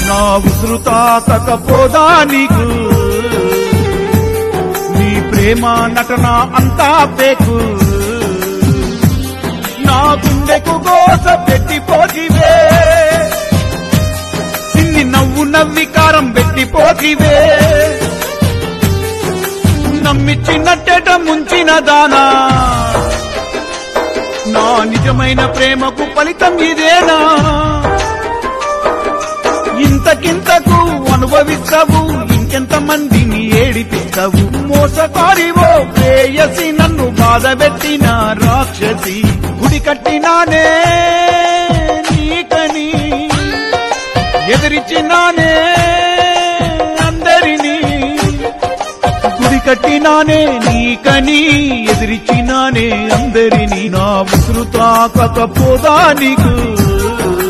నా ఉసురు తాకకపోదా నీకు నీ ప్రేమ నటన అంతా పేకు నా గుండెకు గోస పెట్టిపోతివే సిన్ని నవ్వు నవ్వి కారం పెట్టిపోతివే నమ్మిచ్చినట్టేట ముంచిన దానా నా నిజమైన ప్రేమకు ఫలితం ఇదేనా ఇంతకింతకు అనుభవిస్తావు ఇంకెంత మందిని ఏడిపిస్తావు మోసకారివో ప్రేయసి నన్ను బాధ పెట్టిన రాక్షసి గుడి కట్టినానే నీకని ఎదిరించినానే అందరినీ గుడి కట్టినానే నీకని ఎదిరించినానే అందరినీ నా ఉసురు తాకకపోదా నీకు